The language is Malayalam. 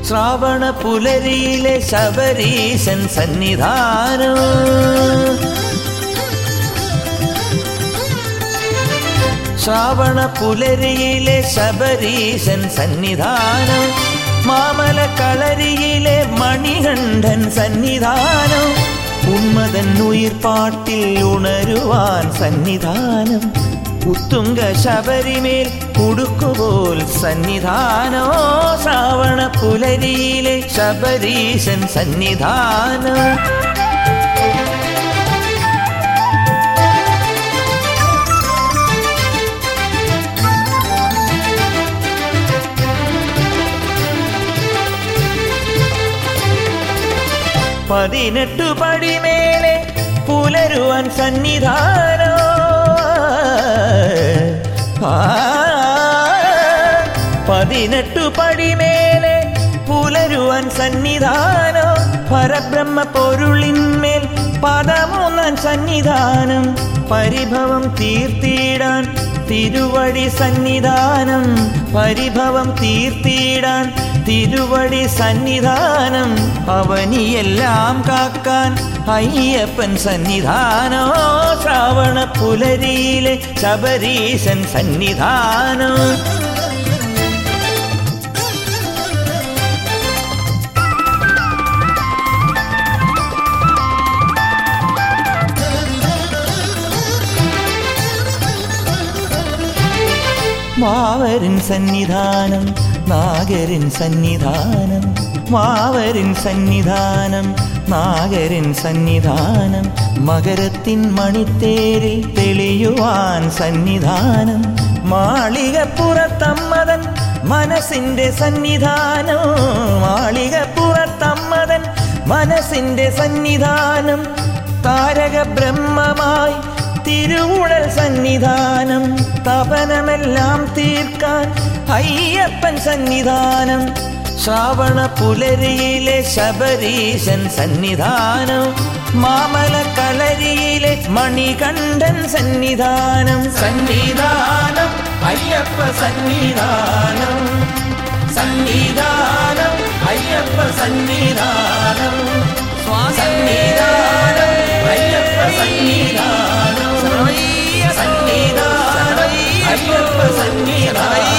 ശ്രാവണ പുലരിയിലെ ശബരീശൻ സന്നിധാനം ശ്രാവണ പുലരിയിലെ ശബരീശൻ സന്നിധാനം മാമല കളരിയിലെ മണികണ്ഠൻ സന്നിധാനം ഉന്മതൻ ഉയിർപ്പാട്ടിൽ ഉണരുവാൻ സന്നിധാനം ഉത്തുങ്ക ശബരിമേൽ ഉടുക്കുപോൽ സന്നിധാനോ ശ്രാവണ പുലരിയിലെ ശബരീശൻ സന്നിധാനം പതിനെട്ടു പടിമേലെ പുലരുവാൻ സന്നിധാനോ ആ, പതിനെട്ടു പടിമേലെ പുലരുവാൻ സന്നിധാനോ പരബ്രഹ്മ പൊരുളിന്മേൽ പദമൂന്നാൻ സന്നിധാനം പരിഭവം തീർത്തിടാൻ തിരുവടി സന്നിധാനം പരിഭവം തീർത്തിടാൻ തിരുവടി സന്നിധാനം അവനിയെല്ലാം കാക്കാൻ അയ്യപ്പൻ സന്നിധാനോ ശ്രാവണ പുലരിയിലെ ശബരീശൻ സന്നിധാനോ മാവരിൻ സന്നിധാനം നാഗരിൻ സന്നിധാനം മാവരിൻ സന്നിധാനം നാഗരിൻ സന്നിധാനം മകരത്തിൻ മണിത്തേരിൽ തെളിയുവാൻ സന്നിധാനം മാളികപ്പുറത്തമ്മതൻ മനസ്സിന്റെ സന്നിധാനം മാളികപ്പുറത്തമ്മതൻ മനസ്സിന്റെ സന്നിധാനം താരക ബ്രഹ്മമായി തിരുവുടൽ സന്നിധാനം തപനമെല്ലാം തീർക്കാൻ അയ്യപ്പൻ സന്നിധാനം ശ്രാവണ പുലരിയിലെ ശബരീശൻ സന്നിധാനം മാമല കളരിയിലെ മണികണ്ഠൻ സന്നിധാനം സന്നിധാനം അയ്യപ്പ സന്നിധാനം സന്നിധാനം അയ്യപ്പ സന്നിധാനം സന്നിധാനം അയ്യപ്പ സന്നിധാനം സന്നിധാനം അയ്യപ്പ സന്നിധാനം